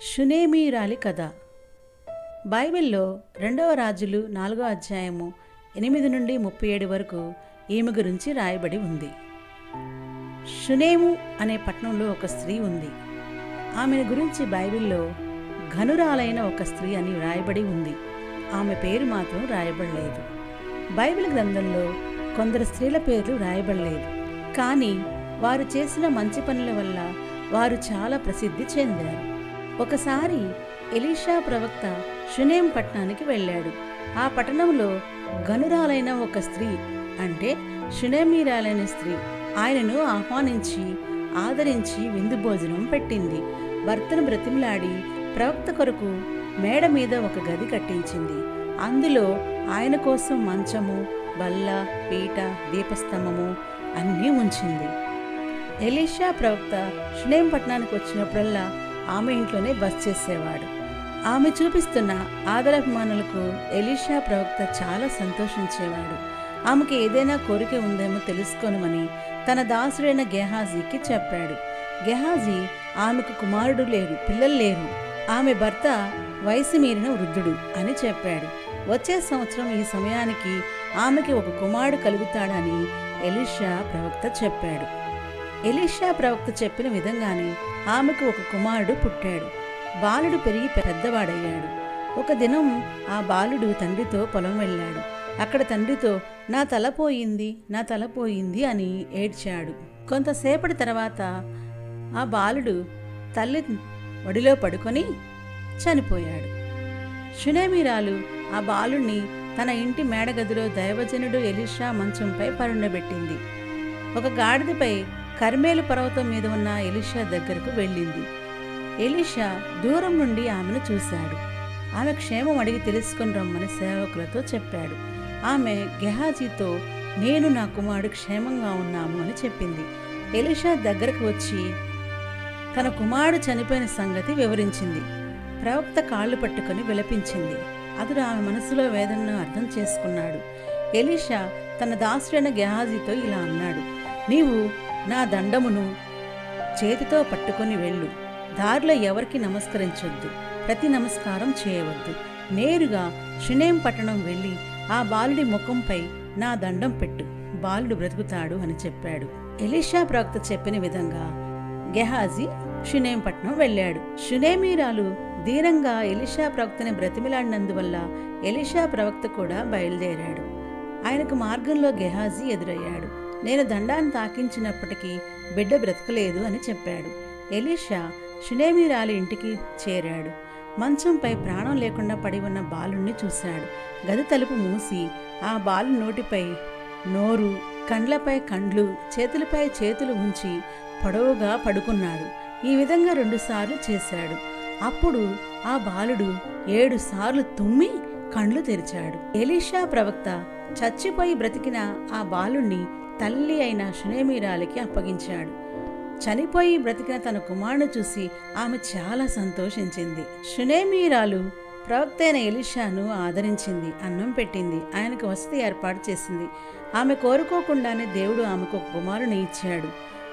షునేమీరాలి కథ బైబిల్లో రెండవ రాజులు నాలుగో అధ్యాయము ఎనిమిది నుండి ముప్పై ఏడు వరకు ఈమె గురించి రాయబడి ఉంది షునేము అనే పట్టణంలో ఒక స్త్రీ ఉంది ఆమెను గురించి బైబిల్లో ఘనురాలైన ఒక స్త్రీ అని రాయబడి ఉంది ఆమె పేరు మాత్రం రాయబడలేదు బైబిల్ గ్రంథంలో కొందరు స్త్రీల పేర్లు రాయబడలేదు కానీ వారు చేసిన మంచి పనుల వల్ల వారు చాలా ప్రసిద్ధి చెందారు ఒకసారి ఎలీషా ప్రవక్త షునేం పట్టణానికి వెళ్ళాడు ఆ పట్టణంలో గనురాలైన ఒక స్త్రీ అంటే షునేమీరాలైన స్త్రీ ఆయనను ఆహ్వానించి ఆదరించి విందు భోజనం పెట్టింది భర్తను బ్రతిమలాడి ప్రవక్త కొరకు మేడ మీద ఒక గది కట్టించింది అందులో ఆయన కోసం మంచము బల్ల పీట దీపస్తంభము అన్నీ ఉంచింది ఎలీషా ప్రవక్త షునేం పట్టణానికి వచ్చినప్పుడల్లా ఆమె ఇంట్లోనే బస్ చేసేవాడు ఆమె చూపిస్తున్న ఆదరాభిమానులకు ఎలీషా ప్రవక్త చాలా సంతోషించేవాడు ఆమెకి ఏదైనా కోరిక ఉందేమో తెలుసుకోనమని తన దాసుడైన గెహాజీకి చెప్పాడు గెహాజీ ఆమెకు కుమారుడు లేరు పిల్లలు లేరు ఆమె భర్త వయసు మీరిన వృద్ధుడు అని చెప్పాడు వచ్చే సంవత్సరం ఈ సమయానికి ఆమెకి ఒక కుమారుడు కలుగుతాడని ఎలీషా ప్రవక్త చెప్పాడు ఎలీషా ప్రవక్త చెప్పిన విధంగానే ఆమెకు ఒక కుమారుడు పుట్టాడు బాలుడు పెరిగి పెద్దవాడయ్యాడు ఒక దినం ఆ బాలుడు తండ్రితో పొలం వెళ్ళాడు అక్కడ తండ్రితో నా తల పోయింది నా తల పోయింది అని ఏడ్చాడు కొంతసేపటి తర్వాత ఆ బాలుడు తల్లి ఒడిలో పడుకొని చనిపోయాడు షునేమీరాలు ఆ బాలుణ్ణి తన ఇంటి మేడగదిలో దైవజనుడు ఎలీషా మంచంపై పరుండబెట్టింది ఒక గాడిదపై కర్మేలు పర్వతం మీద ఉన్న ఎలీషా దగ్గరకు వెళ్ళింది ఎలీషా దూరం నుండి ఆమెను చూశాడు ఆమె క్షేమం అడిగి తెలుసుకుని రమ్మని సేవకులతో చెప్పాడు ఆమె గెహాజీతో నేను నా కుమారుడు క్షేమంగా ఉన్నాము అని చెప్పింది ఎలీషా దగ్గరకు వచ్చి తన కుమారుడు చనిపోయిన సంగతి వివరించింది ప్రవక్త కాళ్ళు పట్టుకొని విలపించింది అతడు ఆమె మనసులో వేదనను అర్థం చేసుకున్నాడు ఎలీషా తన దాసుడైన గెహాజీతో ఇలా అన్నాడు నీవు నా దండమును చేతితో పట్టుకొని వెళ్ళు దారిలో ఎవరికి నమస్కరించొద్దు ప్రతి నమస్కారం చేయవద్దు నేరుగా షునేం పట్టణం వెళ్ళి ఆ బాలుడి ముఖంపై నా దండం పెట్టు బాలుడు బ్రతుకుతాడు అని చెప్పాడు ఎలీషా ప్రవక్త చెప్పిన విధంగా గెహాజీ షునేం పట్నం వెళ్ళాడు షునేమీరాలు ధీరంగా ఎలిషా ప్రవక్తని బ్రతిమిలాడినందువల్ల ఎలిషా ప్రవక్త కూడా బయలుదేరాడు ఆయనకు మార్గంలో గెహాజీ ఎదురయ్యాడు నేను దండాన్ని తాకించినప్పటికీ బిడ్డ బ్రతకలేదు అని చెప్పాడు ఎలీషా షునేమీరాలి ఇంటికి చేరాడు మంచంపై ప్రాణం లేకుండా పడి ఉన్న బాలుణ్ణి చూశాడు గది తలుపు మూసి ఆ బాలు నోటిపై నోరు కండ్లపై కండ్లు చేతులపై చేతులు ఉంచి పొడవుగా పడుకున్నాడు ఈ విధంగా రెండుసార్లు చేశాడు అప్పుడు ఆ బాలుడు ఏడు సార్లు తుమ్మి కండ్లు తెరిచాడు ఎలీషా ప్రవక్త చచ్చిపోయి బ్రతికిన ఆ బాలుణ్ణి తల్లి అయిన షునేమీరాలికి అప్పగించాడు చనిపోయి బ్రతికిన తన కుమారుడు చూసి ఆమె చాలా సంతోషించింది షునేమీరాలు ప్రవక్త అయిన ఎలిషాను ఆదరించింది అన్నం పెట్టింది ఆయనకు వసతి ఏర్పాటు చేసింది ఆమె కోరుకోకుండానే దేవుడు ఆమెకు ఒక కుమారుని ఇచ్చాడు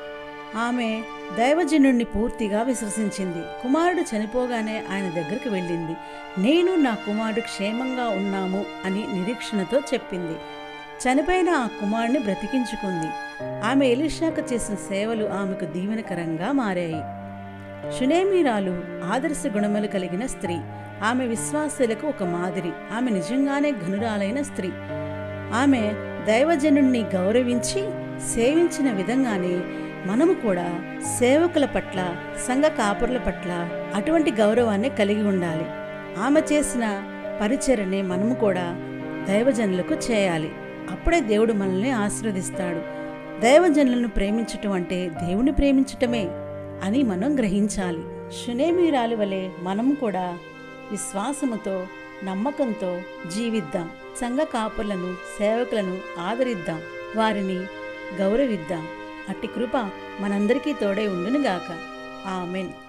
ఆమె దైవజనుణ్ణి పూర్తిగా విశ్వసించింది కుమారుడు చనిపోగానే ఆయన దగ్గరికి వెళ్ళింది నేను నా కుమారుడు క్షేమంగా ఉన్నాము అని నిరీక్షణతో చెప్పింది చనిపోయిన ఆ కుమారుడిని బ్రతికించుకుంది ఆమె ఎలిషాకు చేసిన సేవలు ఆమెకు దీవెనకరంగా మారాయి షునేమీరాలు ఆదర్శ గుణములు కలిగిన స్త్రీ ఆమె విశ్వాసులకు ఒక మాదిరి ఆమె నిజంగానే ఘనురాలైన స్త్రీ ఆమె దైవజనుణ్ణి గౌరవించి సేవించిన విధంగానే మనము కూడా సేవకుల పట్ల సంఘ కాపురుల పట్ల అటువంటి గౌరవాన్ని కలిగి ఉండాలి ఆమె చేసిన పరిచర్ని మనము కూడా దైవజనులకు చేయాలి అప్పుడే దేవుడు మనల్ని ఆశీర్వదిస్తాడు దైవజనులను ప్రేమించటం అంటే దేవుని ప్రేమించటమే అని మనం గ్రహించాలి షునేమీరాలు వలె మనం కూడా విశ్వాసముతో నమ్మకంతో జీవిద్దాం సంఘ కాపులను సేవకులను ఆదరిద్దాం వారిని గౌరవిద్దాం అట్టి కృప మనందరికీ తోడై ఉండునుగాక ఆమెన్